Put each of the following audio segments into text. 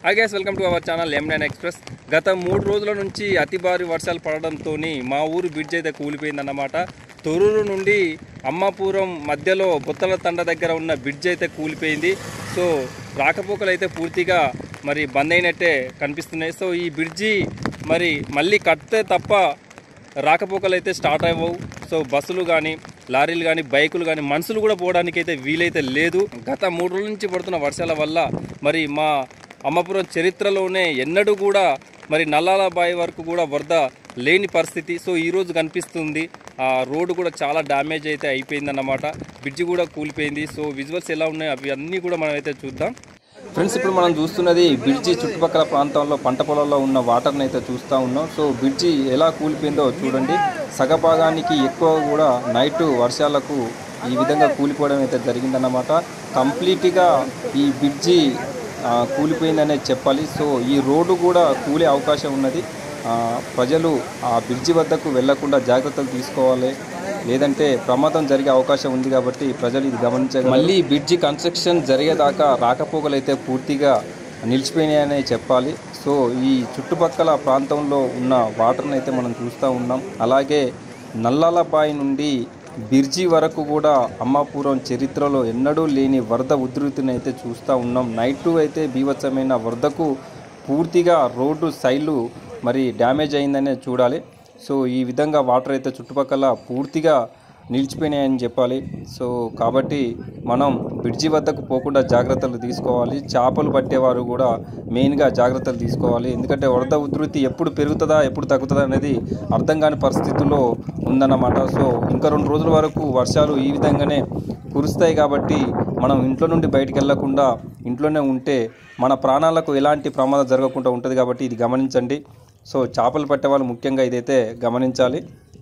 hi guys welcome to our channel M nine express గత మూడు రోజుల నుంచి అతి భారీ వర్షాలు పడడంతో మా ఊరు బ్రిడ్జ్ అయితే కూలిపోయిందన్నమాట తొరూరు నుండి అమ్మాపురం మధ్యలో బుత్తల తండ దగ్గర ఉన్న బ్రిడ్జ్ అయితే కూలిపోయింది సో రాకపోకలు అయితే పూర్తిగా మరి బంద్ అయినట్టే కనిపిస్తున్నాయి సో ఈ బ్రిడ్జి మరి మళ్ళీ కడితే తప్ప రాకపోకలు అయితే స్టార్ట్ అవ్వవు సో బస్సులు కానీ లారీలు కానీ బైకులు కానీ మనుషులు కూడా పోవడానికి అయితే వీలైతే లేదు గత మూడు రోజుల నుంచి పడుతున్న వర్షాల వల్ల మరి మా అమ్మపురం చరిత్రలోనే ఎన్నడూ కూడా మరి నల్లాల బాయి వరకు కూడా వరద లేని పరిస్థితి సో ఈ రోజు కనిపిస్తుంది ఆ రోడ్డు కూడా చాలా డ్యామేజ్ అయితే అయిపోయిందన్నమాట బ్రిడ్జి కూడా కూలిపోయింది సో విజువల్స్ ఎలా ఉన్నాయి అవి అన్నీ కూడా మనం అయితే చూద్దాం ఫ్రెండ్స్ ఇప్పుడు మనం చూస్తున్నది బ్రిడ్జి చుట్టుపక్కల ప్రాంతంలో పంట పొలాల్లో ఉన్న వాటర్ని అయితే చూస్తూ ఉన్నాం సో బ్రిడ్జి ఎలా కూలిపోయిందో చూడండి సగభాగానికి ఎక్కువ కూడా నైట్ వర్షాలకు ఈ విధంగా కూలిపోవడం అయితే జరిగిందన్నమాట కంప్లీట్గా ఈ బ్రిడ్జి ఆ, కూలిపోయిందనే చెప్పాలి సో ఈ రోడ్డు కూడా కూలే అవకాశం ఉన్నది ఆ, ప్రజలు ఆ బ్రిడ్జి వద్దకు వెళ్లకుండా జాగ్రత్తలు తీసుకోవాలి లేదంటే ప్రమాదం జరిగే అవకాశం ఉంది కాబట్టి ప్రజలు ఇది గమనించాలి మళ్ళీ బ్రిడ్జి కన్స్ట్రక్షన్ జరిగేదాకా రాకపోకలు అయితే పూర్తిగా నిలిచిపోయినాయనే చెప్పాలి సో ఈ చుట్టుపక్కల ప్రాంతంలో ఉన్న వాటర్ని అయితే మనం చూస్తూ ఉన్నాం అలాగే నల్లాలబాయి నుండి బిర్జి వరకు కూడా అమ్మాపురం చరిత్రలో ఎన్నడూ లేని వరద ఉధృతిని అయితే చూస్తూ ఉన్నాం నైట్ అయితే బీభత్సమైన వరదకు పూర్తిగా రోడ్డు సైడ్లు మరి డ్యామేజ్ అయిందనే చూడాలి సో ఈ విధంగా వాటర్ అయితే చుట్టుపక్కల పూర్తిగా నిలిచిపోయినాయని చెప్పాలి సో కాబట్టి మనం బ్రిడ్జి వద్దకు పోకుండా జాగ్రత్తలు తీసుకోవాలి చేపలు పట్టేవారు కూడా మెయిన్గా జాగ్రత్తలు తీసుకోవాలి ఎందుకంటే వరద ఉధృతి ఎప్పుడు పెరుగుతుందా ఎప్పుడు తగ్గుతుందా అనేది అర్థం కాని పరిస్థితుల్లో ఉందన్నమాట సో ఇంకా రెండు రోజుల వరకు వర్షాలు ఈ విధంగానే కురుస్తాయి కాబట్టి మనం ఇంట్లో నుండి బయటికి వెళ్లకుండా ఇంట్లోనే ఉంటే మన ప్రాణాలకు ఎలాంటి ప్రమాదం జరగకుండా ఉంటుంది కాబట్టి ఇది గమనించండి సో చేపలు పట్టే వాళ్ళు ముఖ్యంగా ఇదైతే గమనించాలి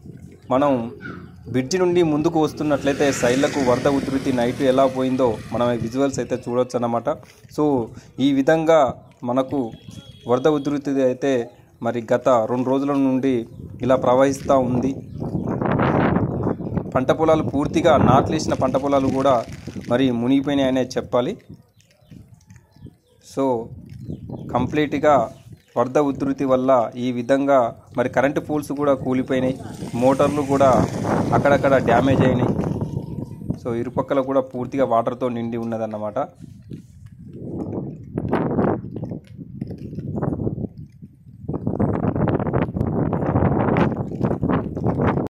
మనం బ్రిడ్జి నుండి ముందుకు వస్తున్నట్లయితే సైడ్లకు వరద ఉధృతి నైట్ ఎలా పోయిందో మనం ఈ విజువల్స్ అయితే చూడొచ్చు అన్నమాట సో ఈ విధంగా మనకు వరద ఉధృతి అయితే మరి గత రెండు రోజుల నుండి ఇలా ప్రవహిస్తూ ఉంది పంట పొలాలు పూర్తిగా నాట్లేసిన పంట పొలాలు కూడా మరి మునిగిపోయినాయనే చెప్పాలి సో కంప్లీట్గా వరద ఉధృతి వల్ల ఈ విధంగా మరి కరెంటు పోల్స్ కూడా కూలిపోయినాయి మోటార్లు కూడా అక్కడక్కడ డ్యామేజ్ అయినాయి సో ఇరుపక్కల కూడా పూర్తిగా వాటర్తో నిండి ఉన్నదన్నమాట